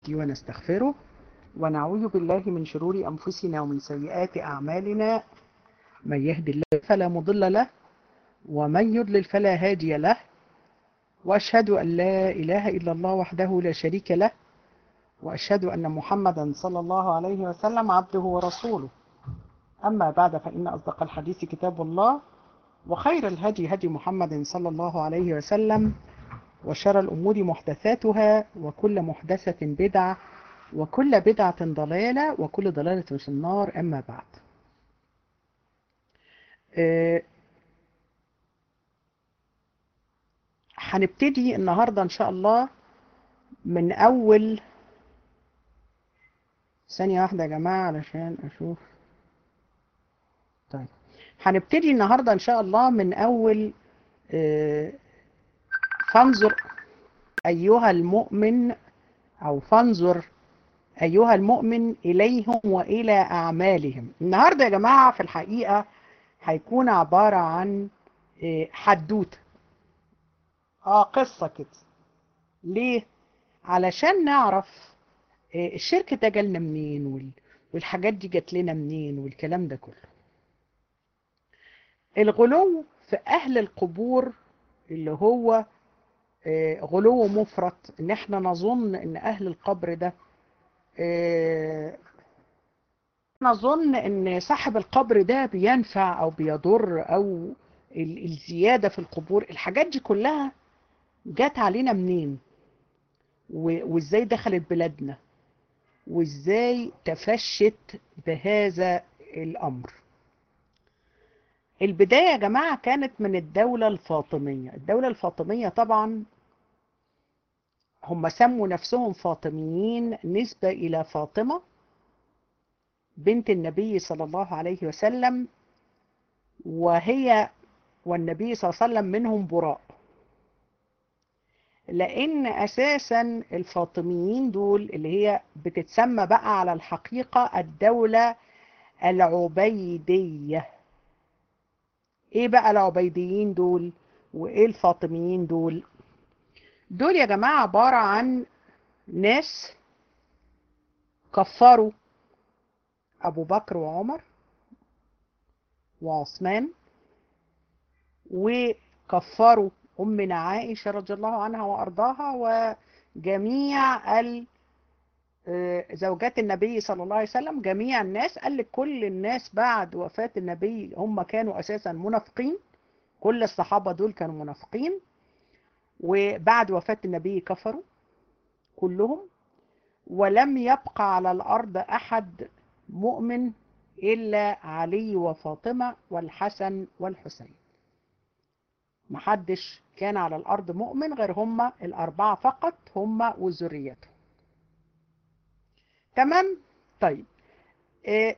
ونستغفره ونعوذ بالله من شرور أنفسنا ومن سيئات أعمالنا من يهد الله فلا مضل له ومن يضلل فلا هادي له وأشهد أن لا إله إلا الله وحده لا شريك له وأشهد أن محمدا صلى الله عليه وسلم عبده ورسوله أما بعد فإن أصدق الحديث كتاب الله وخير الهدي هدي محمد صلى الله عليه وسلم وشر الأمور محدثاتها وكل محدثة بدعة وكل بدعة ضلالة وكل ضلالة في النار أما بعد أه هنبتدي النهاردة إن شاء الله من أول ثانية واحدة يا جماعة علشان أشوف طيب هنبتدي النهاردة إن شاء الله من أول أه فانظر أيها المؤمن أو فانظر أيها المؤمن إليهم وإلى أعمالهم النهاردة يا جماعة في الحقيقة هيكون عبارة عن حدوتة آه قصة كده ليه؟ علشان نعرف الشرك ده جالنا منين والحاجات دي جات لنا منين والكلام ده كله الغلو في أهل القبور اللي هو غلو مفرط ان احنا نظن ان اهل القبر ده نظن ان صاحب القبر ده بينفع او بيضر او الزيادة في القبور الحاجات دي كلها جات علينا منين وازاي دخلت بلادنا وازاي تفشت بهذا الامر البداية يا جماعة كانت من الدولة الفاطمية الدولة الفاطمية طبعا هم سموا نفسهم فاطميين نسبة إلى فاطمة بنت النبي صلى الله عليه وسلم وهي والنبي صلى الله عليه وسلم منهم براء لأن أساسا الفاطميين دول اللي هي بتتسمى بقى على الحقيقة الدولة العبيدية ايه بقى العبيديين دول وايه الفاطميين دول دول يا جماعة عبارة عن ناس كفروا ابو بكر وعمر وعثمان وكفروا امنا عائشة رضي الله عنها وارضاها وجميع ال زوجات النبي صلى الله عليه وسلم جميع الناس قال لك كل الناس بعد وفاة النبي هم كانوا أساسا منافقين كل الصحابة دول كانوا منافقين وبعد وفاة النبي كفروا كلهم ولم يبقى على الأرض أحد مؤمن إلا علي وفاطمة والحسن والحسين محدش كان على الأرض مؤمن غير هم الأربعة فقط هم وذريتهم تمام طيب إيه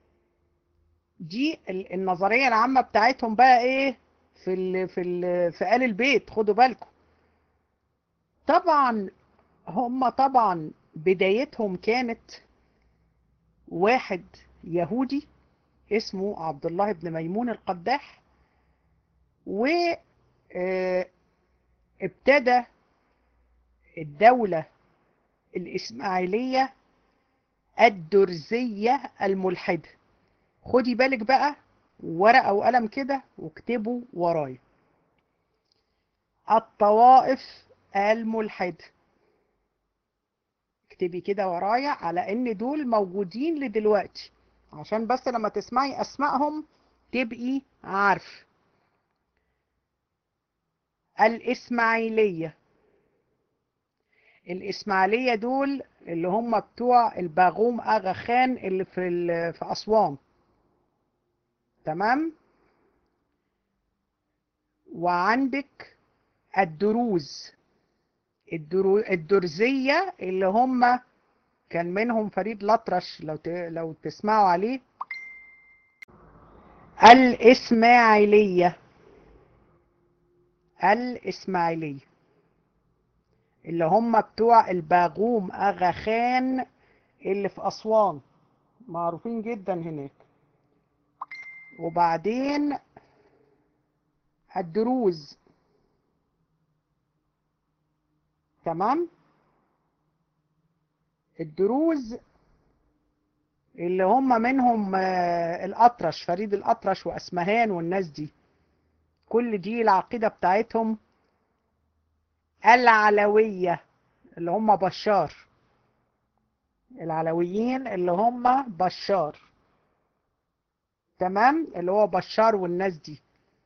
دي النظريه العامه بتاعتهم بقى ايه في ال في ال في آل البيت خدوا بالكم طبعا هم طبعا بدايتهم كانت واحد يهودي اسمه عبد الله بن ميمون القداح و ابتدى الدولة الإسماعيلية الدرزية الملحدة خدي بالك بقى ورقة وقلم كده واكتبوا ورايا الطوائف الملحدة اكتبي كده ورايا على ان دول موجودين لدلوقتي عشان بس لما تسمعي اسمائهم تبقي عارف الاسماعيليه الإسماعيلية دول اللي هم بتوع الباغوم أغا خان اللي في في أسوان تمام وعندك الدروز الدرو الدرزية اللي هم كان منهم فريد الأطرش لو ت... لو تسمعوا عليه الإسماعيلية الإسماعيلية اللي هم بتوع الباغوم اغا خان اللي في اسوان معروفين جدا هناك وبعدين الدروز تمام الدروز اللي هم منهم الأطرش فريد الأطرش وأسمهان والناس دي كل دي العقيدة بتاعتهم العلوية اللي هم بشار العلويين اللي هم بشار تمام اللي هو بشار والناس دي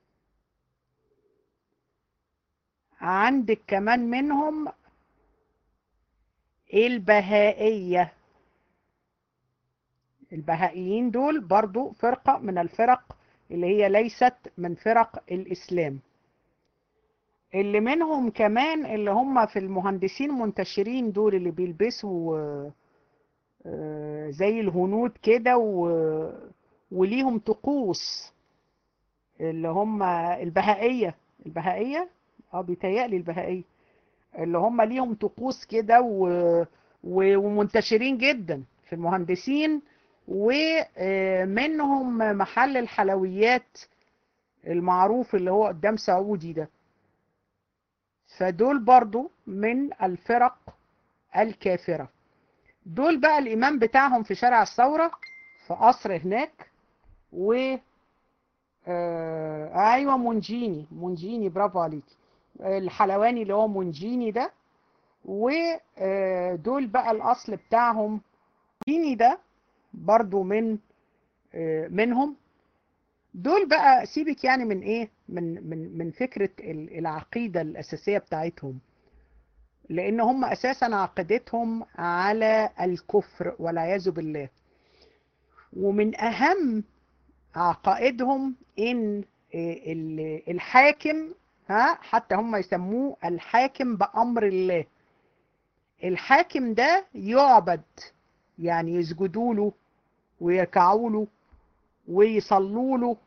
عندك كمان منهم البهائية البهائيين دول برضو فرقة من الفرق اللي هي ليست من فرق الإسلام اللي منهم كمان اللي هم في المهندسين منتشرين دول اللي بيلبسوا زي الهنود كده وليهم طقوس اللي هم البهائية البهائية اه بيتهيألي البهائية اللي هم ليهم طقوس كده و... ومنتشرين جدا في المهندسين ومنهم محل الحلويات المعروف اللي هو قدام سعودي ده فدول برضو من الفرق الكافرة دول بقى الإمام بتاعهم في شارع الثورة في قصر هناك و آه ايوه منجيني منجيني برافو عليكي الحلواني اللي هو منجيني ده ودول بقى الاصل بتاعهم منجيني ده برضو من آه منهم دول بقى سيبك يعني من ايه من من من فكره العقيده الاساسيه بتاعتهم لان هم اساسا عقيدتهم على الكفر والعياذ بالله ومن اهم عقائدهم ان الحاكم ها حتى هم يسموه الحاكم بامر الله الحاكم ده يعبد يعني يسجدوا له ويركعوا له ويصلوا له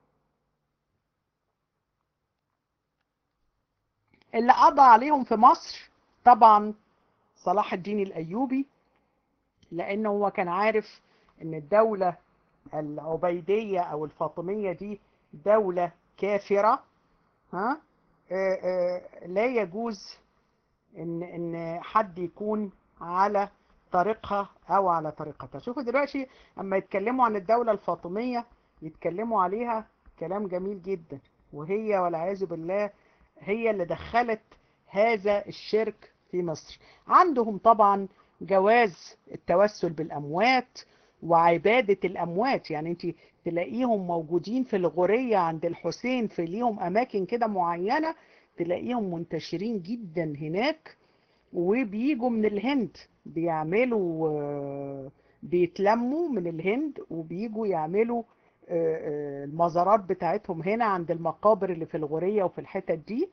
اللي قضى عليهم في مصر طبعا صلاح الدين الايوبي لانه هو كان عارف ان الدولة العبيدية او الفاطمية دي دولة كافرة ها آآ آآ لا يجوز ان ان حد يكون على طريقها او على طريقتها شوفوا دلوقتي اما يتكلموا عن الدولة الفاطمية يتكلموا عليها كلام جميل جدا وهي والعياذ بالله هي اللي دخلت هذا الشرك في مصر عندهم طبعا جواز التوسل بالأموات وعبادة الأموات يعني انت تلاقيهم موجودين في الغورية عند الحسين في ليهم أماكن كده معينة تلاقيهم منتشرين جدا هناك وبيجوا من الهند بيعملوا بيتلموا من الهند وبيجوا يعملوا المزارات بتاعتهم هنا عند المقابر اللي في الغورية وفي الحتت دي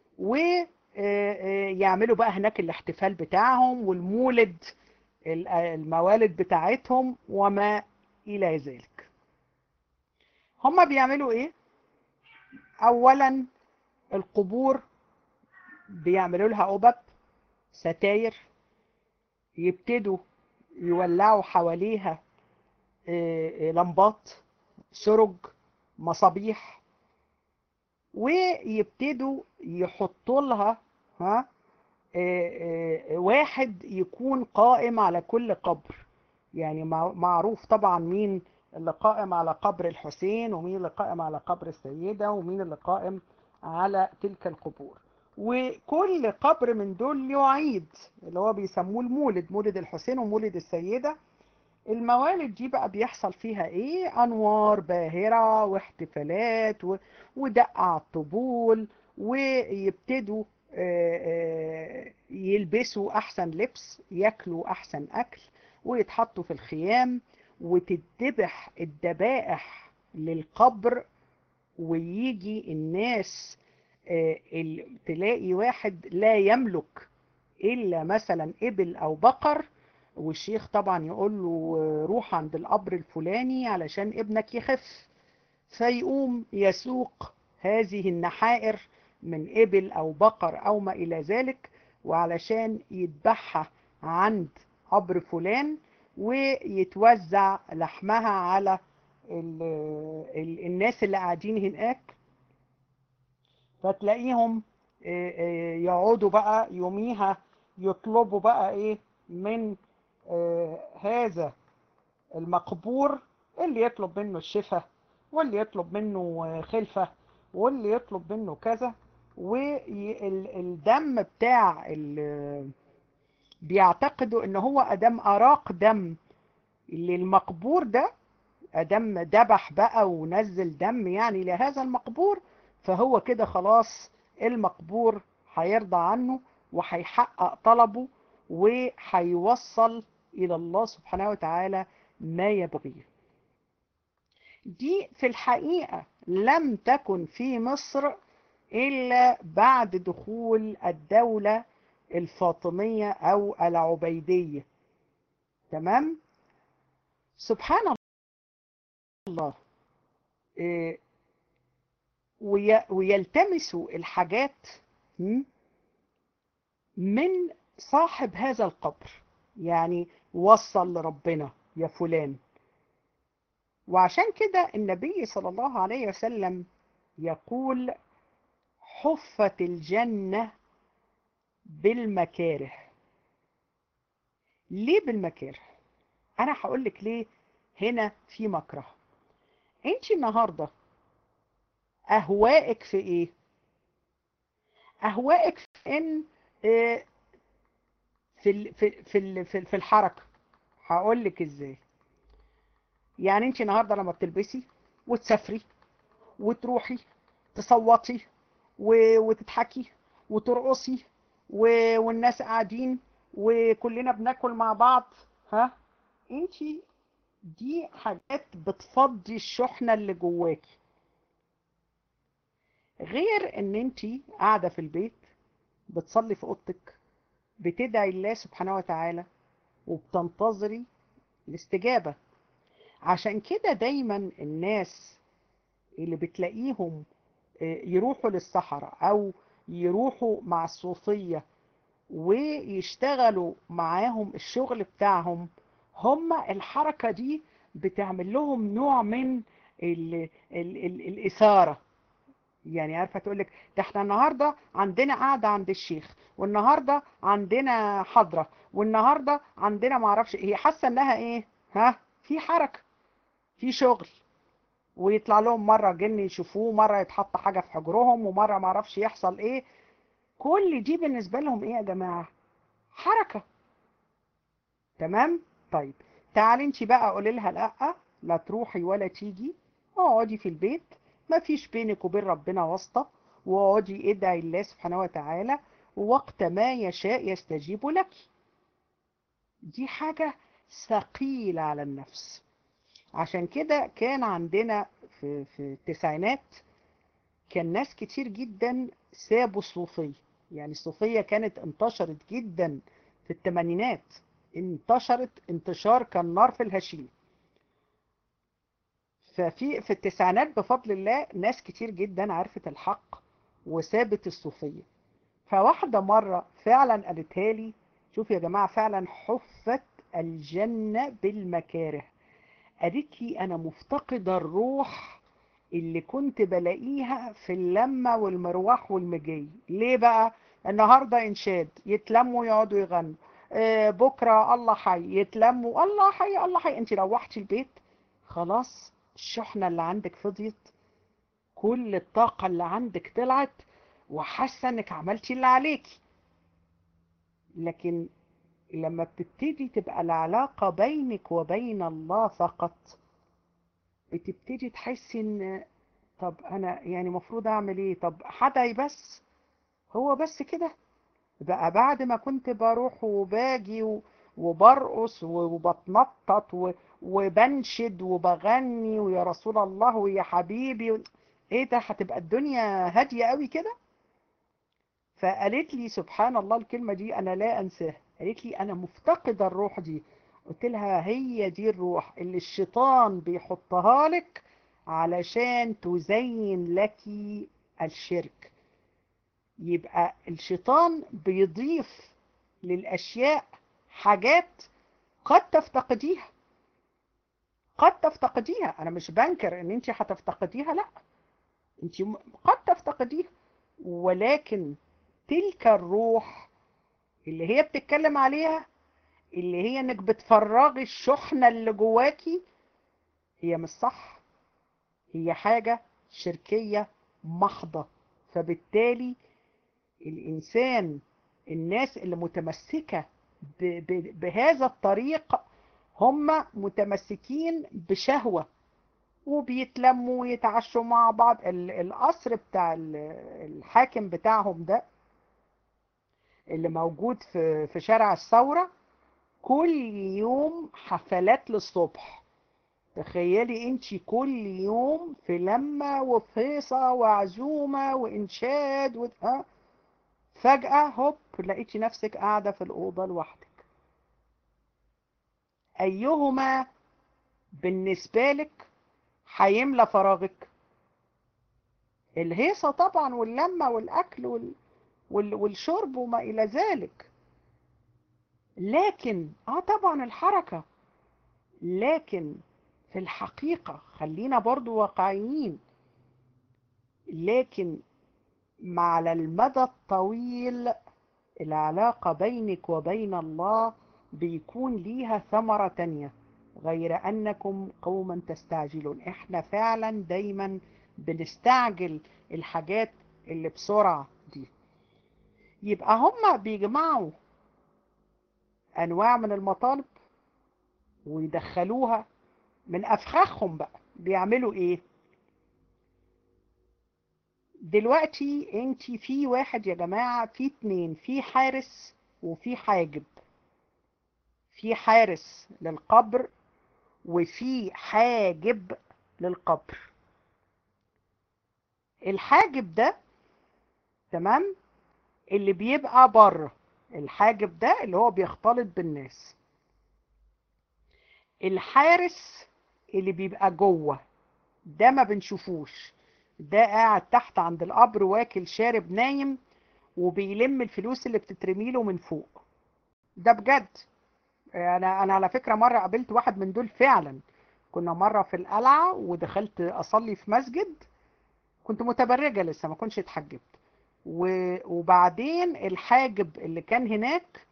ويعملوا بقى هناك الاحتفال بتاعهم والمولد الموالد بتاعتهم وما إلى ذلك هما بيعملوا ايه اولا القبور بيعملوا لها قبب ستاير يبتدوا يولعوا حواليها لمبات سرج مصابيح ويبتدوا يحطوا لها ها واحد يكون قائم على كل قبر يعني معروف طبعا مين اللي قائم على قبر الحسين ومين اللي قائم على قبر السيدة ومين اللي قائم على تلك القبور وكل قبر من دول يعيد اللي هو بيسموه المولد مولد الحسين ومولد السيدة الموالد دي بقى بيحصل فيها ايه انوار باهرة واحتفالات و... ودق على الطبول ويبتدوا يلبسوا احسن لبس ياكلوا احسن اكل ويتحطوا في الخيام وتتذبح الذبائح للقبر ويجي الناس تلاقي واحد لا يملك الا مثلا ابل او بقر والشيخ طبعا يقول له روح عند القبر الفلاني علشان ابنك يخف فيقوم يسوق هذه النحائر من ابل او بقر او ما الى ذلك وعلشان يذبحها عند قبر فلان ويتوزع لحمها على ال ال الناس اللي قاعدين هناك فتلاقيهم يقعدوا بقى يوميها يطلبوا بقى ايه من آه هذا المقبور اللي يطلب منه الشفاء واللي يطلب منه خلفة واللي يطلب منه كذا والدم بتاع بيعتقدوا ان هو ادم اراق دم اللي المقبور ده ادم ذبح بقى ونزل دم يعني لهذا المقبور فهو كده خلاص المقبور هيرضى عنه وهيحقق طلبه وهيوصل الى الله سبحانه وتعالى ما يبغيه دي في الحقيقة لم تكن في مصر إلا بعد دخول الدولة الفاطمية أو العبيدية تمام سبحان الله إيه ويلتمسوا الحاجات من صاحب هذا القبر يعني وصل لربنا يا فلان وعشان كده النبي صلى الله عليه وسلم يقول حفت الجنة بالمكاره ليه بالمكاره انا هقول لك ليه هنا في مكره انت النهارده اهوائك في ايه اهوائك في ان في في في في الحركه هقول لك ازاي يعني انت النهارده لما بتلبسي وتسافري وتروحي تصوتي وتضحكي وترقصي والناس قاعدين وكلنا بناكل مع بعض ها انت دي حاجات بتفضي الشحنة اللي جواكي غير ان انت قاعدة في البيت بتصلي في اوضتك بتدعي الله سبحانه وتعالى وبتنتظري الاستجابة عشان كده دايما الناس اللي بتلاقيهم يروحوا للصحراء او يروحوا مع الصوفية ويشتغلوا معاهم الشغل بتاعهم هم الحركة دي بتعمل لهم نوع من ال ال ال الإثارة يعني عارفة تقولك ده احنا النهاردة عندنا قاعدة عند الشيخ والنهاردة عندنا حضرة والنهاردة عندنا معرفش هي حاسة انها ايه ها في حركة في شغل ويطلع لهم مرة جن يشوفوه مرة يتحط حاجة في حجرهم ومرة معرفش يحصل ايه كل دي بالنسبة لهم ايه يا جماعة حركة تمام طيب تعالي انت بقى قولي لها لا لا تروحي ولا تيجي اقعدي في البيت ما فيش بينك وبين ربنا واسطة واقعدي ادعي الله سبحانه وتعالى وقت ما يشاء يستجيب لك دي حاجة ثقيلة على النفس عشان كده كان عندنا في, في التسعينات كان ناس كتير جدا سابوا الصوفية يعني الصوفية كانت انتشرت جدا في الثمانينات انتشرت انتشار كالنار في الهشيم ففي في التسعينات بفضل الله ناس كتير جدا عرفت الحق وسابت الصوفية فواحدة مرة فعلا قالتها لي شوف يا جماعة فعلا حفت الجنة بالمكاره قالت لي أنا مفتقدة الروح اللي كنت بلاقيها في اللمة والمروح والمجي ليه بقى النهاردة إنشاد يتلموا يقعدوا يغنوا آه بكرة الله حي يتلموا الله حي الله حي انت روحتي البيت خلاص الشحنة اللي عندك فضيت كل الطاقة اللي عندك طلعت وحاسة انك عملتي اللي عليكي لكن لما بتبتدي تبقى العلاقة بينك وبين الله فقط بتبتدي تحسي ان طب انا يعني مفروض اعمل ايه طب حدعي بس هو بس كده بقى بعد ما كنت بروح وباجي وبرقص وبتنطط وبنشد وبغني ويا رسول الله ويا حبيبي و... ايه ده هتبقى الدنيا هادية قوي كده فقالت لي سبحان الله الكلمة دي انا لا انساها قالت لي انا مفتقدة الروح دي قلت لها هي دي الروح اللي الشيطان بيحطها لك علشان تزين لك الشرك يبقى الشيطان بيضيف للأشياء حاجات قد تفتقديها قد تفتقديها أنا مش بنكر أن أنت هتفتقديها لا أنت قد تفتقديها ولكن تلك الروح اللي هي بتتكلم عليها اللي هي انك بتفرغي الشحنة اللي جواكي هي مش صح هي حاجة شركية محضة فبالتالي الإنسان الناس اللي متمسكة ب ب بهذا الطريق هم متمسكين بشهوة وبيتلموا ويتعشوا مع بعض القصر بتاع الحاكم بتاعهم ده اللي موجود في في شارع الثورة كل يوم حفلات للصبح تخيلي انت كل يوم في لمة وفيصة وعزومة وانشاد و... ها فجأة هوب لقيتي نفسك قاعدة في الأوضة لوحدك أيهما بالنسبة لك هيملى فراغك الهيصة طبعا واللمة والأكل وال... وال... والشرب وما إلى ذلك لكن اه طبعا الحركة لكن في الحقيقة خلينا برضو واقعيين لكن مع المدى الطويل العلاقة بينك وبين الله بيكون ليها ثمرة تانية غير أنكم قوما تستعجلون احنا فعلا دايما بنستعجل الحاجات اللي بسرعة دي يبقى هم بيجمعوا أنواع من المطالب ويدخلوها من أفخاخهم بقى بيعملوا إيه دلوقتي انت في واحد يا جماعة في اتنين في حارس وفي حاجب في حارس للقبر وفي حاجب للقبر الحاجب ده تمام اللي بيبقى بره الحاجب ده اللي هو بيختلط بالناس الحارس اللي بيبقى جوه ده ما بنشوفوش ده قاعد تحت عند القبر واكل شارب نايم وبيلم الفلوس اللي بتترمي له من فوق ده بجد انا انا على فكره مره قابلت واحد من دول فعلا كنا مره في القلعه ودخلت اصلي في مسجد كنت متبرجه لسه ما كنتش اتحجبت وبعدين الحاجب اللي كان هناك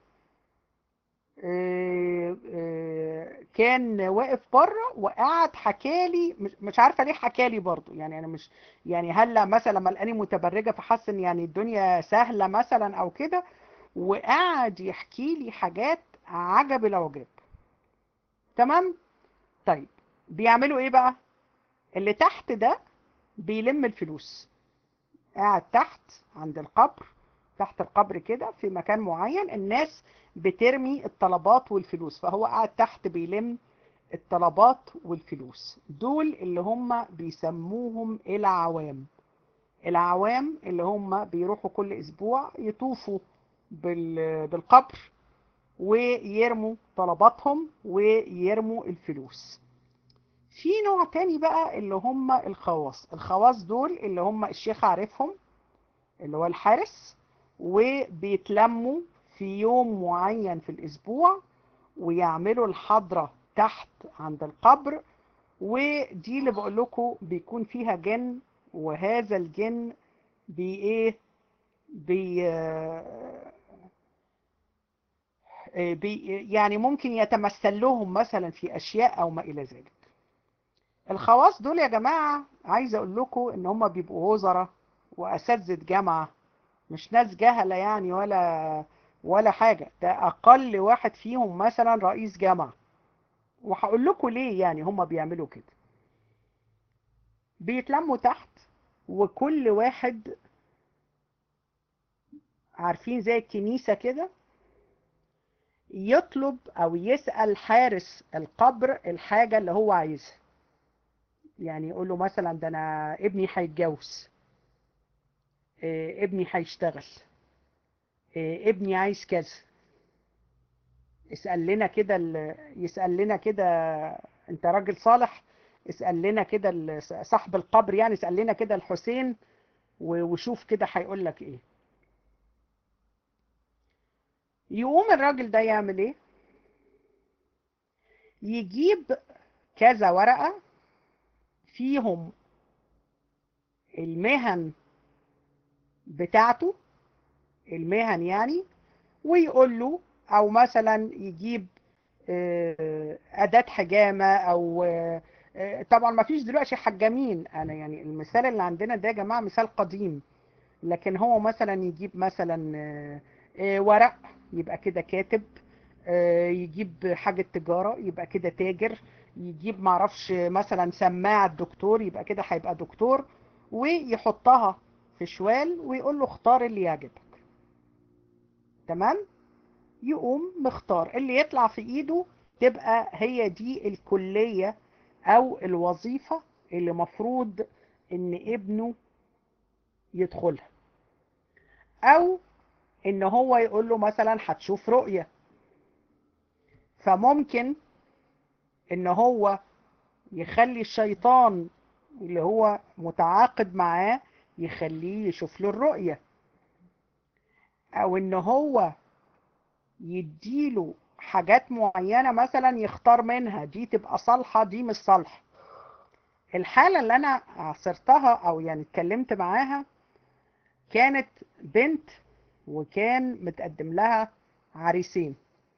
كان واقف بره وقعد حكالي مش عارفه ليه حكالي برضو يعني انا مش يعني هلا مثلا لما لقاني متبرجه فحس ان يعني الدنيا سهله مثلا او كده وقعد يحكي لي حاجات عجب العجاب تمام طيب بيعملوا ايه بقى اللي تحت ده بيلم الفلوس قاعد تحت عند القبر تحت القبر كده في مكان معين الناس بترمي الطلبات والفلوس فهو قاعد تحت بيلم الطلبات والفلوس دول اللي هم بيسموهم العوام العوام اللي هم بيروحوا كل اسبوع يطوفوا بالقبر ويرموا طلباتهم ويرموا الفلوس في نوع تاني بقى اللي هم الخواص الخواص دول اللي هم الشيخ عارفهم اللي هو الحارس وبيتلموا في يوم معين في الأسبوع ويعملوا الحضرة تحت عند القبر ودي اللي بقول لكم بيكون فيها جن وهذا الجن بي ايه بي بي يعني ممكن يتمثل لهم مثلا في اشياء او ما الى ذلك الخواص دول يا جماعة عايز اقول لكم ان هم بيبقوا وزراء واساتذة جامعة مش ناس جهلة يعني ولا ولا حاجة ده اقل واحد فيهم مثلا رئيس جامعة وهقول لكم ليه يعني هم بيعملوا كده بيتلموا تحت وكل واحد عارفين زي الكنيسة كده يطلب او يسأل حارس القبر الحاجة اللي هو عايزها يعني يقول له مثلا ده انا ابني هيتجوز إيه ابني هيشتغل إيه ابني عايز كذا اسأل لنا كده يسأل لنا كده انت راجل صالح اسأل لنا كده صاحب القبر يعني اسأل لنا كده الحسين وشوف كده هيقول لك ايه يقوم الراجل ده يعمل ايه يجيب كذا ورقة فيهم المهن بتاعته المهن يعني ويقول له او مثلا يجيب آه، أداة حجامة أو آه، آه، طبعا ما فيش دلوقتي حجامين أنا يعني المثال اللي عندنا ده يا جماعة مثال قديم لكن هو مثلا يجيب مثلا آه، آه، ورق يبقى كده كاتب آه، يجيب حاجة تجارة يبقى كده تاجر يجيب معرفش مثلا سماعة دكتور يبقى كده هيبقى دكتور ويحطها في شوال ويقول له اختار اللي يعجبك تمام يقوم مختار اللي يطلع في ايده تبقى هي دي الكلية او الوظيفة اللي مفروض ان ابنه يدخلها او ان هو يقول له مثلا هتشوف رؤية فممكن ان هو يخلي الشيطان اللي هو متعاقد معاه يخليه يشوف له الرؤية او ان هو يديله حاجات معينة مثلا يختار منها دي تبقى صالحة دي مش صالحة الحالة اللي انا عصرتها او يعني اتكلمت معاها كانت بنت وكان متقدم لها عريسين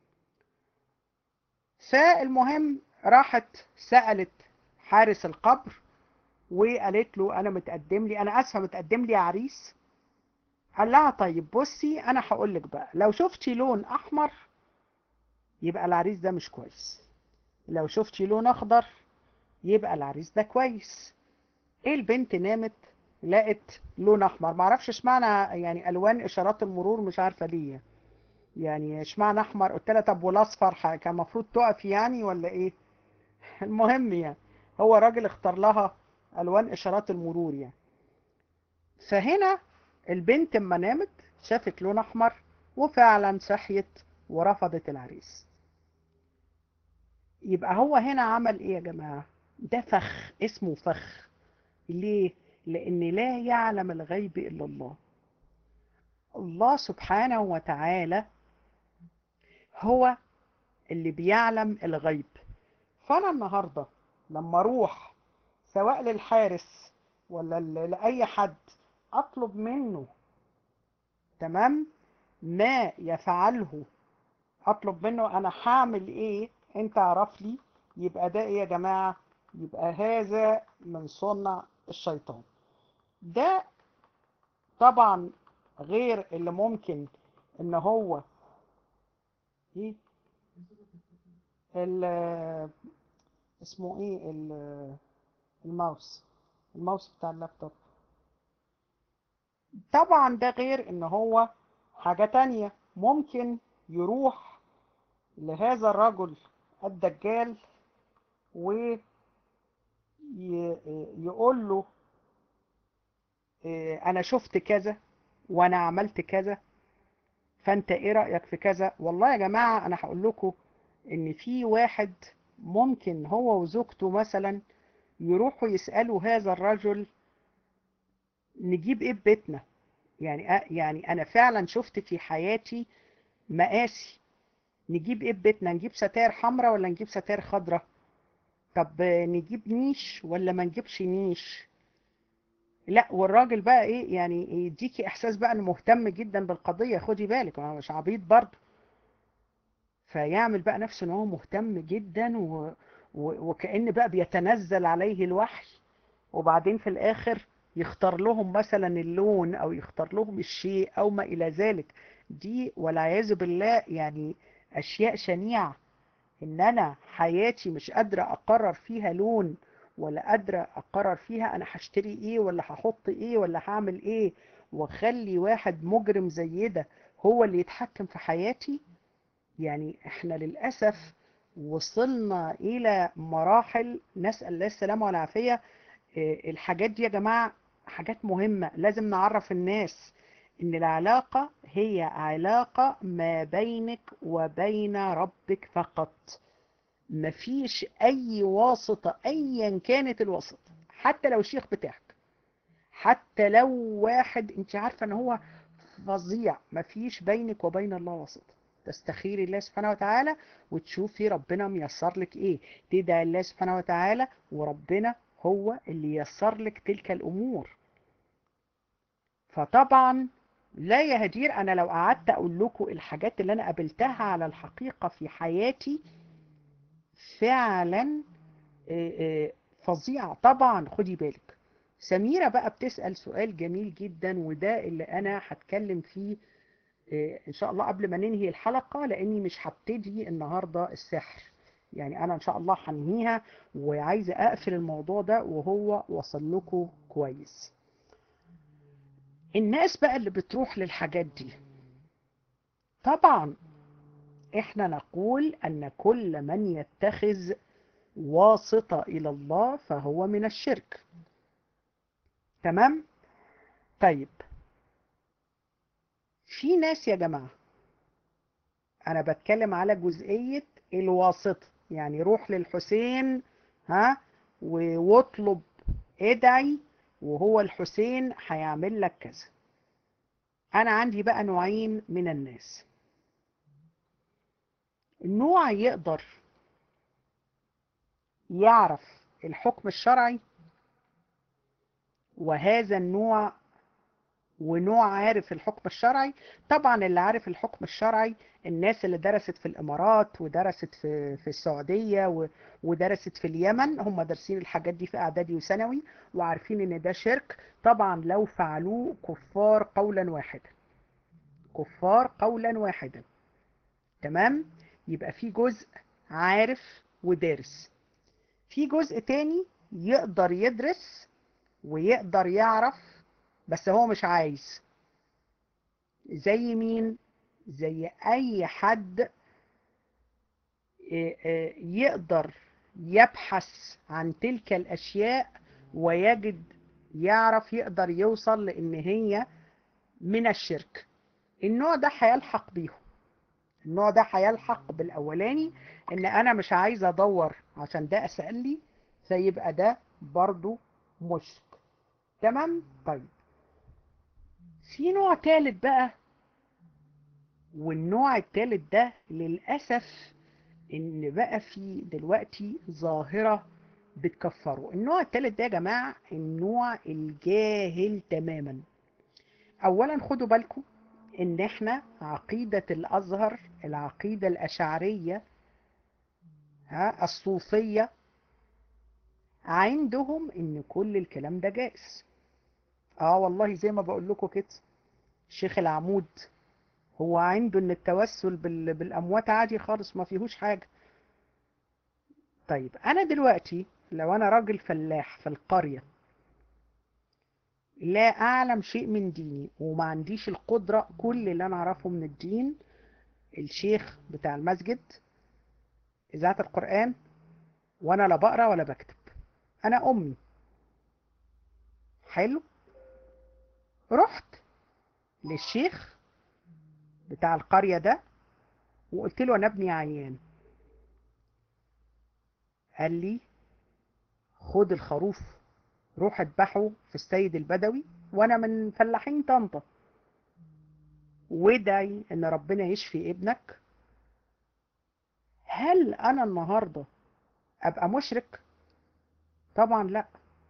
فالمهم راحت سألت حارس القبر وقالت له انا متقدم لي انا اسفه متقدم لي عريس قال لها طيب بصي انا هقول لك بقى لو شفتي لون احمر يبقى العريس ده مش كويس لو شفتي لون اخضر يبقى العريس ده كويس ايه البنت نامت لقت لون احمر معرفش اشمعنى يعني الوان اشارات المرور مش عارفه ليه يعني اشمعنى احمر قلت لها طب والاصفر ح- كان المفروض تقف يعني ولا ايه المهم يعني هو راجل اختار لها الوان اشارات المرور يعني فهنا البنت اما نامت شافت لون احمر وفعلا صحيت ورفضت العريس يبقى هو هنا عمل ايه يا جماعة ده فخ اسمه فخ ليه لان لا يعلم الغيب الا الله الله سبحانه وتعالى هو اللي بيعلم الغيب فانا النهاردة لما اروح سواء للحارس ولا ل- لأي حد اطلب منه تمام ما يفعله اطلب منه انا هعمل ايه انت اعرف لي يبقى ده ايه يا جماعة يبقى هذا من صنع الشيطان ده طبعا غير اللي ممكن ان هو ايه ال اسمه ايه ال- الماوس الماوس بتاع اللابتوب طبعا ده غير ان هو حاجة تانية ممكن يروح لهذا الرجل الدجال ويقول له إيه، انا شفت كذا وانا عملت كذا فانت ايه رأيك في كذا والله يا جماعة انا هقول لكم ان في واحد ممكن هو وزوجته مثلا يروحوا يسألوا هذا الرجل نجيب ايه في بيتنا يعني أ- يعني انا فعلا شفت في حياتي مقاسي نجيب ايه في بيتنا نجيب ستائر حمراء ولا نجيب ستائر خضراء طب نجيب نيش ولا ما نجيبش نيش لا والراجل بقى ايه يعني يديكي احساس بقى انه مهتم جدا بالقضية خدي بالك هو مش عبيط برضه فيعمل بقى نفسه ان هو مهتم جدا و... و... وكأن بقى بيتنزل عليه الوحي وبعدين في الاخر يختار لهم مثلا اللون او يختار لهم الشيء او ما الى ذلك دي والعياذ بالله يعني اشياء شنيعة ان انا حياتي مش قادرة اقرر فيها لون ولا قادرة اقرر فيها انا هشتري ايه ولا هحط ايه ولا هعمل ايه واخلي واحد مجرم زي ده هو اللي يتحكم في حياتي يعني احنا للأسف وصلنا إلى مراحل نسأل الله السلامة والعافية إيه، الحاجات دي يا جماعة حاجات مهمة لازم نعرف الناس إن العلاقة هي علاقة ما بينك وبين ربك فقط مفيش أي واسطة أيا كانت الواسطة حتى لو الشيخ بتاعك حتى لو واحد انت عارفة ان هو فظيع مفيش بينك وبين الله واسطة تستخيري الله سبحانه وتعالى وتشوفي ربنا ميسر لك ايه تدعي الله سبحانه وتعالى وربنا هو اللي يسر لك تلك الامور فطبعا لا يا هدير انا لو قعدت اقول لكم الحاجات اللي انا قابلتها على الحقيقة في حياتي فعلا آه، آه، فظيعة طبعا خدي بالك سميرة بقى بتسأل سؤال جميل جدا وده اللي أنا هتكلم فيه آه، إن شاء الله قبل ما ننهي الحلقة لأني مش هبتدي النهاردة السحر يعني أنا إن شاء الله هنهيها وعايزة أقفل الموضوع ده وهو وصل لكم كويس الناس بقى اللي بتروح للحاجات دي طبعا احنا نقول ان كل من يتخذ واسطة الى الله فهو من الشرك تمام طيب في ناس يا جماعة انا بتكلم على جزئية الواسطة يعني روح للحسين ها و- واطلب ادعي وهو الحسين هيعمل لك كذا انا عندي بقى نوعين من الناس النوع يقدر يعرف الحكم الشرعي وهذا النوع ونوع عارف الحكم الشرعي طبعا اللي عارف الحكم الشرعي الناس اللي درست في الامارات ودرست في في السعوديه و- ودرست في اليمن هم دارسين الحاجات دي في اعدادي وثانوي وعارفين ان ده شرك طبعا لو فعلوه كفار قولا واحدا كفار قولا واحدا تمام يبقى في جزء عارف ودارس في جزء تاني يقدر يدرس ويقدر يعرف بس هو مش عايز زي مين زي اي حد إيه إيه يقدر يبحث عن تلك الاشياء ويجد يعرف يقدر يوصل لان هي من الشرك النوع ده هيلحق بيهم النوع ده هيلحق بالاولاني ان انا مش عايز ادور عشان ده اسال لي فيبقى ده برضو مشرك تمام طيب في نوع تالت بقى والنوع التالت ده للأسف إن بقى في دلوقتي ظاهرة بتكفره النوع التالت ده يا جماعة النوع الجاهل تماما أولا خدوا بالكم إن إحنا عقيدة الأزهر العقيدة الأشعرية ها الصوفية عندهم إن كل الكلام ده جائز اه والله زي ما بقول لكم كده الشيخ العمود هو عنده ان التوسل بال... بالاموات عادي خالص ما فيهوش حاجه طيب انا دلوقتي لو انا راجل فلاح في القريه لا اعلم شيء من ديني وما عنديش القدره كل اللي انا اعرفه من الدين الشيخ بتاع المسجد اذاعه القران وانا لا بقرا ولا بكتب انا امي حلو رحت للشيخ بتاع القرية ده وقلت له انا ابني عيان قال لي خد الخروف روح اذبحه في السيد البدوي وانا من فلاحين طنطا وادعي ان ربنا يشفي ابنك هل انا النهارده ابقى مشرك طبعا لا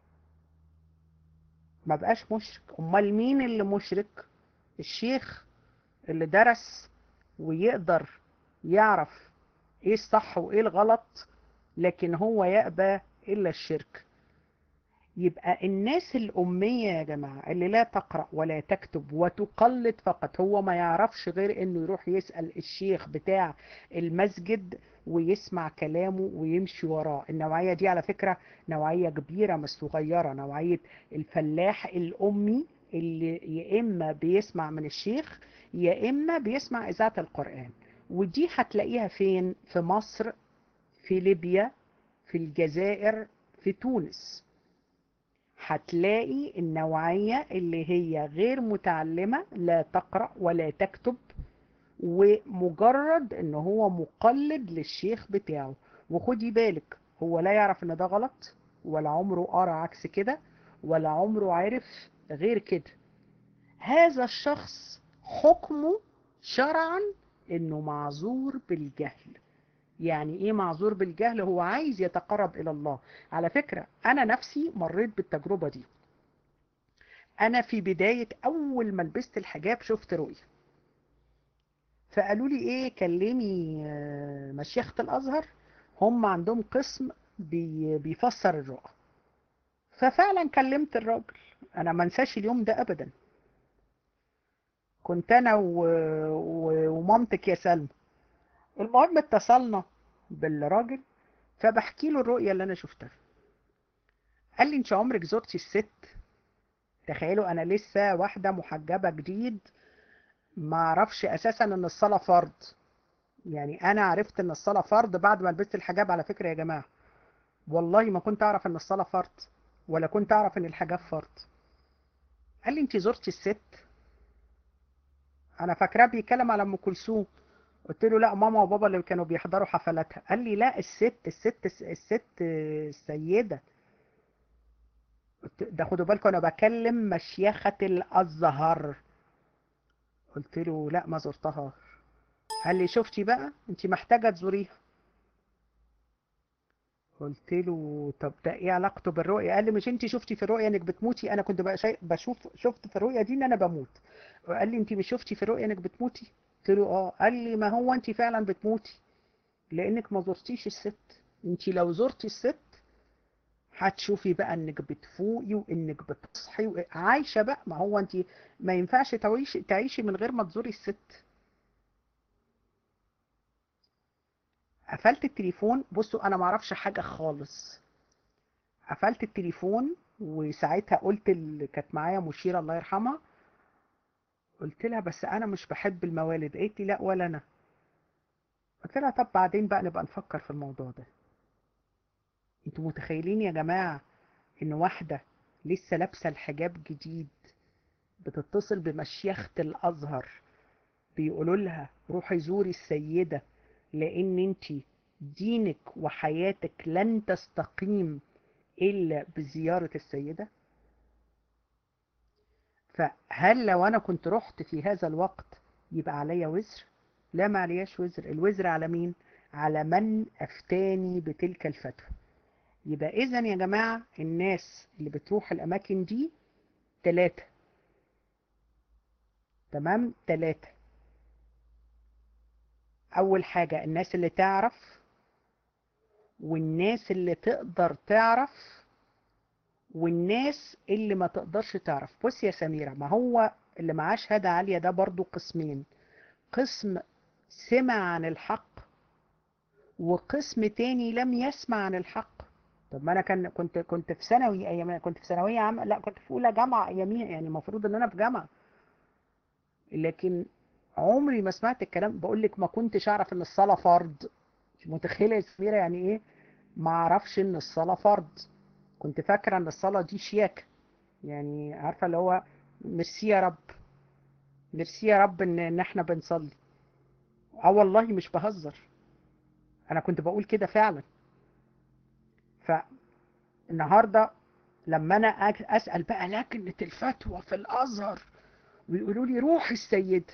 ما بقاش مشرك امال مين اللي مشرك الشيخ اللي درس ويقدر يعرف ايه الصح وايه الغلط لكن هو يأبى الا الشرك يبقى الناس الأمية يا جماعة اللي لا تقرأ ولا تكتب وتقلد فقط هو ما يعرفش غير انه يروح يسأل الشيخ بتاع المسجد ويسمع كلامه ويمشي وراه النوعية دي على فكرة نوعية كبيرة مش صغيرة نوعية الفلاح الأمي اللي يا إما بيسمع من الشيخ يا إما بيسمع إذاعة القرآن ودي هتلاقيها فين في مصر في ليبيا في الجزائر في تونس هتلاقي النوعية اللي هي غير متعلمة لا تقرأ ولا تكتب ومجرد ان هو مقلد للشيخ بتاعه وخدي بالك هو لا يعرف ان ده غلط ولا عمره قرا عكس كده ولا عمره عرف غير كده هذا الشخص حكمه شرعا انه معذور بالجهل يعني ايه معذور بالجهل هو عايز يتقرب الى الله على فكرة انا نفسي مريت بالتجربة دي انا في بداية اول ما لبست الحجاب شفت رؤية فقالوا لي ايه كلمي مشيخة الازهر هم عندهم قسم بي بيفسر الرؤى ففعلا كلمت الراجل انا ما انساش اليوم ده ابدا كنت انا و... و... ومامتك يا سلمى المهم اتصلنا بالراجل فبحكي له الرؤية اللي انا شفتها قال لي انت عمرك زرتي الست تخيلوا انا لسه واحدة محجبة جديد ما اعرفش اساسا ان الصلاة فرض يعني انا عرفت ان الصلاة فرض بعد ما لبست الحجاب على فكرة يا جماعة والله ما كنت اعرف ان الصلاة فرض ولا كنت اعرف ان الحجاب فرض قال لي انت زرتي الست انا فاكراه بيتكلم على ام كلثوم قلت له لا ماما وبابا اللي كانوا بيحضروا حفلاتها قال لي لا الست الست الست السيده ده خدوا بالكم انا بكلم مشيخة الازهر قلت له لا ما زرتها قال لي شفتي بقى انت محتاجة تزوريها قلت له طب ده ايه علاقته بالرؤية قال لي مش انت شفتي في الرؤية انك بتموتي انا كنت بقى شيء بشوف شفت في الرؤية دي ان انا بموت قال لي انت مش شفتي في الرؤية انك بتموتي قلت له اه قال لي ما هو انت فعلا بتموتي لانك ما زرتيش الست انت لو زرتي الست هتشوفي بقى انك بتفوقي وانك بتصحي عايشه بقى ما هو انت ما ينفعش تعيشي تعيشي من غير ما تزوري الست قفلت التليفون بصوا انا ما اعرفش حاجه خالص قفلت التليفون وساعتها قلت اللي كانت معايا مشيره الله يرحمها قلت لها بس انا مش بحب الموالد قالت لي لا ولا انا قلت لها طب بعدين بقى نبقى نفكر في الموضوع ده انتوا متخيلين يا جماعة ان واحدة لسه لابسة الحجاب جديد بتتصل بمشيخة الازهر بيقولوا لها روحي زوري السيدة لان انت دينك وحياتك لن تستقيم الا بزيارة السيدة فهل لو انا كنت رحت في هذا الوقت يبقى عليا وزر لا ما علياش وزر الوزر على مين على من افتاني بتلك الفتوى يبقى اذا يا جماعة الناس اللي بتروح الاماكن دي ثلاثة تمام ثلاثة اول حاجة الناس اللي تعرف والناس اللي تقدر تعرف والناس اللي ما تقدرش تعرف بص يا سميرة ما هو اللي معاه شهادة عالية ده برضو قسمين قسم سمع عن الحق وقسم تاني لم يسمع عن الحق طب ما انا كان كنت كنت في ثانوي ايام كنت في ثانويه عامه لا كنت في اولى جامعه اياميها يعني المفروض ان انا في جامعه لكن عمري ما سمعت الكلام بقول لك ما كنتش اعرف ان الصلاه فرض مش متخيله يا سميره يعني ايه ما اعرفش ان الصلاه فرض كنت فاكره ان الصلاه دي شياكه يعني عارفه اللي هو ميرسي يا رب ميرسي يا رب ان ان احنا بنصلي اه والله مش بهزر انا كنت بقول كده فعلا فالنهارده لما انا اسال بقى لجنه الفتوى في الازهر ويقولوا لي روح السيد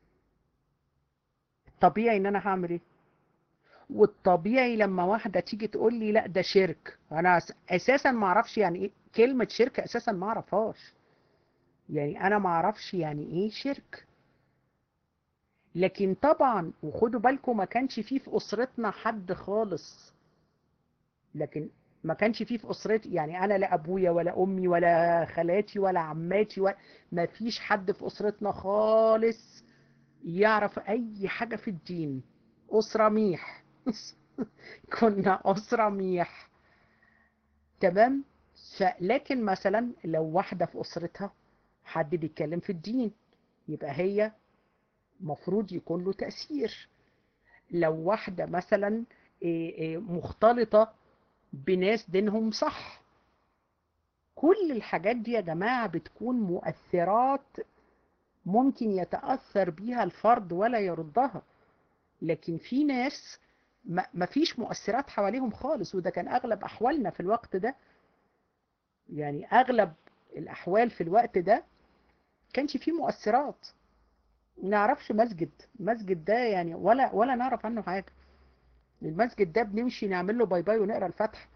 الطبيعي ان انا هعمل ايه والطبيعي لما واحده تيجي تقول لي لا ده شرك انا اساسا ما اعرفش يعني ايه كلمه شرك اساسا ما اعرفهاش يعني انا ما اعرفش يعني ايه شرك لكن طبعا وخدوا بالكم ما كانش فيه في اسرتنا حد خالص لكن ما كانش فيه في اسرتي يعني انا لا ابويا ولا امي ولا خالاتي ولا عماتي ولا ما فيش حد في اسرتنا خالص يعرف اي حاجة في الدين اسرة ميح كنا اسرة ميح تمام لكن مثلا لو واحدة في اسرتها حد بيتكلم في الدين يبقى هي مفروض يكون له تأثير لو واحدة مثلا مختلطة بناس دينهم صح كل الحاجات دي يا جماعة بتكون مؤثرات ممكن يتأثر بيها الفرد ولا يردها لكن في ناس ما فيش مؤثرات حواليهم خالص وده كان أغلب أحوالنا في الوقت ده يعني أغلب الأحوال في الوقت ده كانش فيه مؤثرات نعرفش مسجد المسجد ده يعني ولا ولا نعرف عنه حاجة المسجد ده بنمشي نعمل له باي باي ونقرا الفتح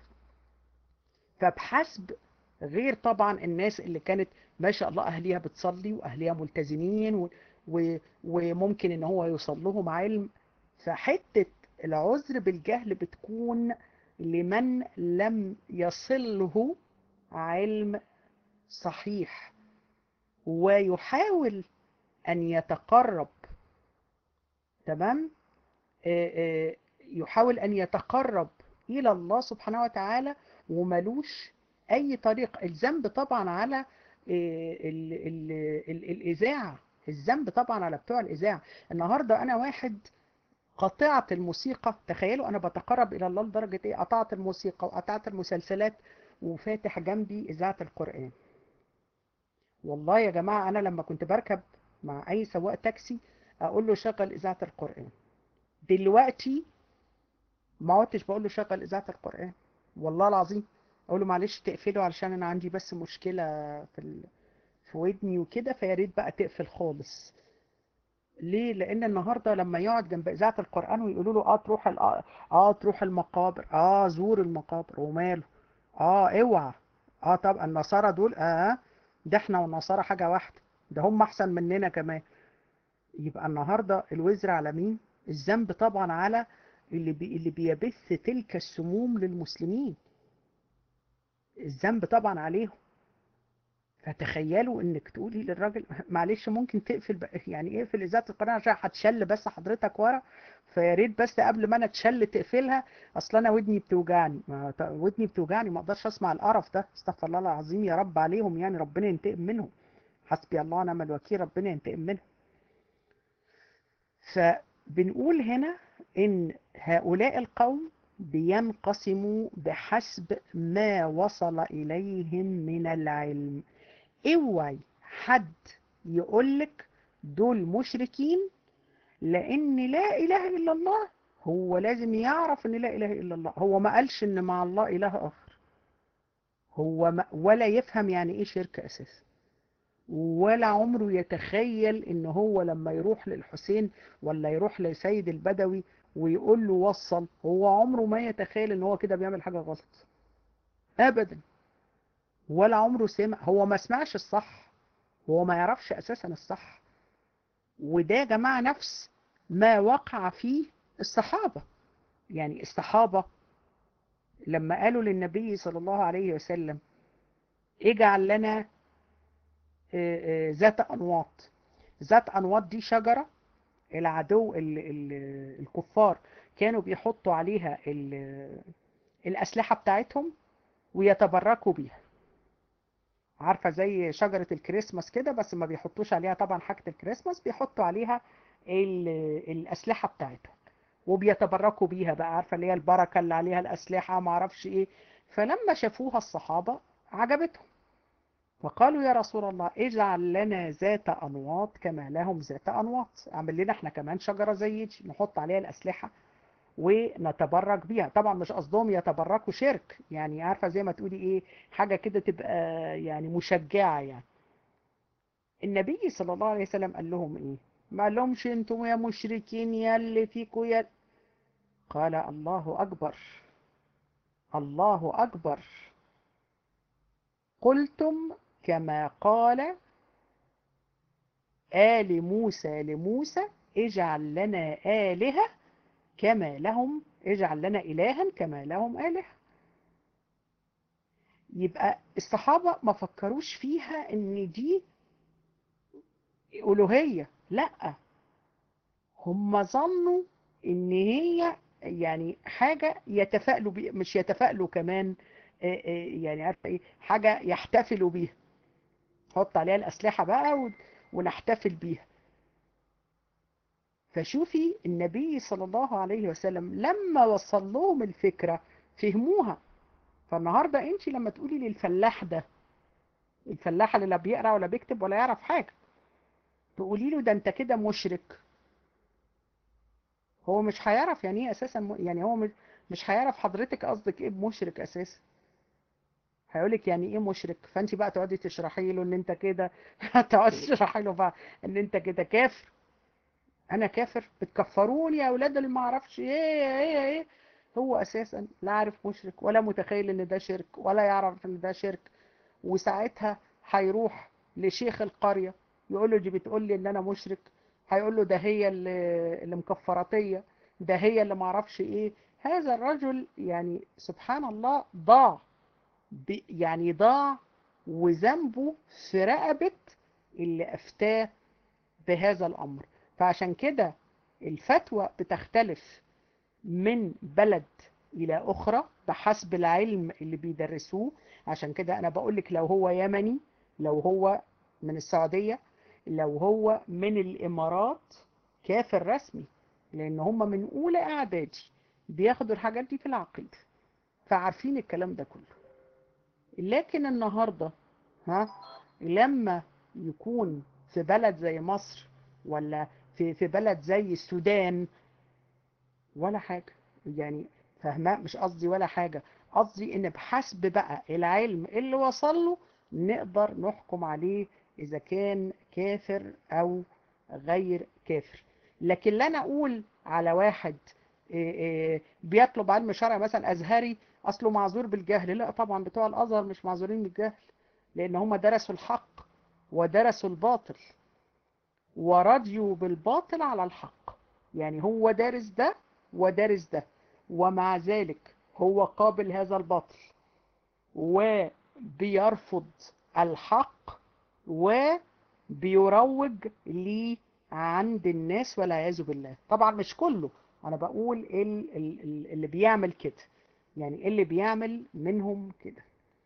فبحسب غير طبعا الناس اللي كانت ما شاء الله اهليها بتصلي واهليها ملتزمين و... و... وممكن ان هو يوصل لهم علم فحته العذر بالجهل بتكون لمن لم يصله علم صحيح ويحاول أن يتقرب تمام آه، آه، يحاول أن يتقرب إلى الله سبحانه وتعالى وملوش أي طريق الذنب طبعا على آه، ال- ال- ال- الإذاعة الذنب طبعا على بتوع الإذاعة النهاردة أنا واحد قطعت الموسيقى تخيلوا أنا بتقرب إلى الله لدرجة إيه قطعت الموسيقى وقطعت المسلسلات وفاتح جنبي إذاعة القرآن والله يا جماعة أنا لما كنت بركب مع أي سواق تاكسي أقول له شغل إذاعة القرآن دلوقتي ما عدتش بقول له شغل إذاعة القرآن والله العظيم أقول له معلش تقفله علشان أنا عندي بس مشكلة في ال... في ودني وكده فيا ريت بقى تقفل خالص ليه؟ لأن النهاردة لما يقعد جنب إذاعة القرآن ويقولوا له آه تروح ال... آه تروح المقابر آه زور المقابر وماله آه اوعى آه طب النصارى دول آه ده احنا والنصارى حاجة واحدة ده هم أحسن مننا كمان يبقى النهاردة الوزر على مين؟ الذنب طبعا على اللي بي... اللي بيبث تلك السموم للمسلمين الذنب طبعا عليهم فتخيلوا انك تقولي للراجل معلش ممكن تقفل بقى يعني اقفل اذاعه القناه عشان هتشل بس حضرتك ورا فيا ريت بس قبل ما انا اتشل تقفلها اصل انا ودني بتوجعني ما ط- ودني بتوجعني ما اقدرش اسمع القرف ده استغفر الله العظيم يا رب عليهم يعني ربنا ينتقم منهم حسبي الله ونعم الوكيل ربنا ينتقم منهم فبنقول هنا ان هؤلاء القوم بينقسموا بحسب ما وصل اليهم من العلم اوعي حد يقولك دول مشركين لان لا اله الا الله هو لازم يعرف ان لا اله الا الله هو ما قالش ان مع الله اله اخر هو ما ولا يفهم يعني ايه شرك اساسا ولا عمره يتخيل ان هو لما يروح للحسين ولا يروح لسيد البدوي ويقول له وصل هو عمره ما يتخيل ان هو كده بيعمل حاجة غلط ابدا ولا عمره سمع هو ما سمعش الصح هو ما يعرفش اساسا الصح وده يا جماعة نفس ما وقع فيه الصحابة يعني الصحابة لما قالوا للنبي صلى الله عليه وسلم اجعل لنا آه، آه، ذات أنواط ذات أنواط دي شجرة العدو ال ال الكفار كانوا بيحطوا عليها ال- الأسلحة بتاعتهم ويتبركوا بيها عارفة زي شجرة الكريسماس كده بس ما بيحطوش عليها طبعا حاجة الكريسماس بيحطوا عليها ال- الأسلحة بتاعتهم وبيتبركوا بيها بقى عارفة اللي هي البركة اللي عليها الأسلحة ما اعرفش ايه فلما شافوها الصحابة عجبتهم فقالوا يا رسول الله اجعل لنا ذات أنواط كما لهم ذات أنواط اعمل لنا احنا كمان شجرة زي دي نحط عليها الأسلحة ونتبرك بيها طبعا مش قصدهم يتبركوا شرك يعني عارفة زي ما تقولي ايه حاجة كده تبقى يعني مشجعة يعني النبي صلى الله عليه وسلم قال لهم ايه ما قال لهمش انتم يا مشركين يا اللي فيكوا يا قال الله أكبر الله أكبر قلتم كما قال آل موسى لموسى اجعل لنا آلهة كما لهم اجعل لنا إلها كما لهم آلهة يبقى الصحابة ما فكروش فيها ان دي ألوهية لا هم ظنوا ان هي يعني حاجة يتفائلوا بي مش يتفائلوا كمان آه، آه، يعني عارفة ايه حاجة يحتفلوا بيها نحط عليها الأسلحة بقى و- ونحتفل بيها فشوفي النبي صلى الله عليه وسلم لما وصل لهم الفكرة فهموها فالنهاردة انت لما تقولي للفلاح ده الفلاح اللي لا بيقرأ ولا بيكتب ولا يعرف حاجة تقولي له ده انت كده مشرك هو مش هيعرف يعني ايه اساسا م... يعني هو مش مش هيعرف حضرتك قصدك ايه بمشرك اساسا هيقولك يعني ايه مشرك فانت بقى تقعدي تشرحي له ان انت كده تقعدي تشرحي له بقى ان انت كده كافر انا كافر بتكفروني يا اولاد اللي ما اعرفش ايه ايه ايه هو اساسا لا عارف مشرك ولا متخيل ان ده شرك ولا يعرف ان ده شرك وساعتها هيروح لشيخ القرية يقول له دي بتقول لي ان انا مشرك هيقول له ده هي اللي اللي مكفراتية ده هي اللي معرفش ايه هذا الرجل يعني سبحان الله ضاع ب- يعني ضاع وذنبه في رقبة اللي أفتاه بهذا الأمر فعشان كده الفتوى بتختلف من بلد إلى أخرى بحسب العلم اللي بيدرسوه عشان كده أنا بقولك لو هو يمني لو هو من السعودية لو هو من الإمارات كافر رسمي لأن هم من أولى إعدادي بياخدوا الحاجات دي في العقيدة فعارفين الكلام ده كله لكن النهاردة ها لما يكون في بلد زي مصر ولا في في بلد زي السودان ولا حاجة يعني فاهمة مش قصدي ولا حاجة قصدي ان بحسب بقى العلم اللي وصل له نقدر نحكم عليه اذا كان كافر او غير كافر لكن لا نقول على واحد إيه إيه بيطلب علم شرع مثلا ازهري اصله معذور بالجهل لا طبعا بتوع الازهر مش معذورين بالجهل لان هم درسوا الحق ودرسوا الباطل ورضيوا بالباطل على الحق يعني هو دارس ده ودارس ده ومع ذلك هو قابل هذا الباطل وبيرفض الحق وبيروج ليه عند الناس والعياذ بالله طبعا مش كله انا بقول ال- ال- ال- اللي بيعمل كده يعني اللي بيعمل منهم كده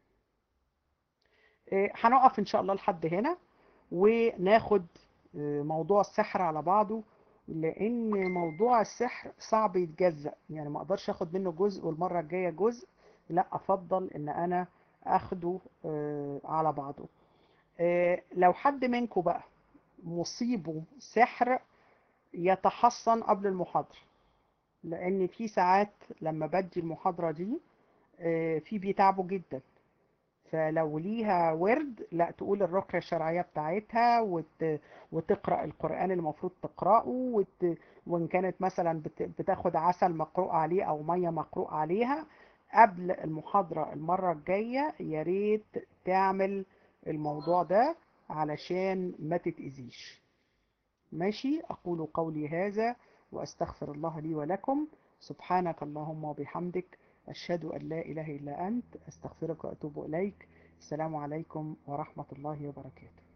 إيه، هنقف ان شاء الله لحد هنا وناخد آه، موضوع السحر على بعضه لان موضوع السحر صعب يتجزأ يعني ما اقدرش اخد منه جزء والمرة الجاية جزء لا افضل ان انا اخده آه، على بعضه آه، لو حد منكم بقى مصيبه سحر يتحصن قبل المحاضرة لان في ساعات لما بدي المحاضرة دي آه، في بيتعبوا جدا فلو ليها ورد لا تقول الرقية الشرعية بتاعتها وت... وتقرأ القرآن اللي المفروض تقرأه وت... وإن كانت مثلا بت... بتاخد عسل مقروء عليه أو مية مقروء عليها قبل المحاضرة المرة الجاية يا ريت تعمل الموضوع ده علشان ما تتأذيش ماشي أقول قولي هذا وأستغفر الله لي ولكم سبحانك اللهم وبحمدك أشهد أن لا إله إلا أنت أستغفرك وأتوب إليك السلام عليكم ورحمة الله وبركاته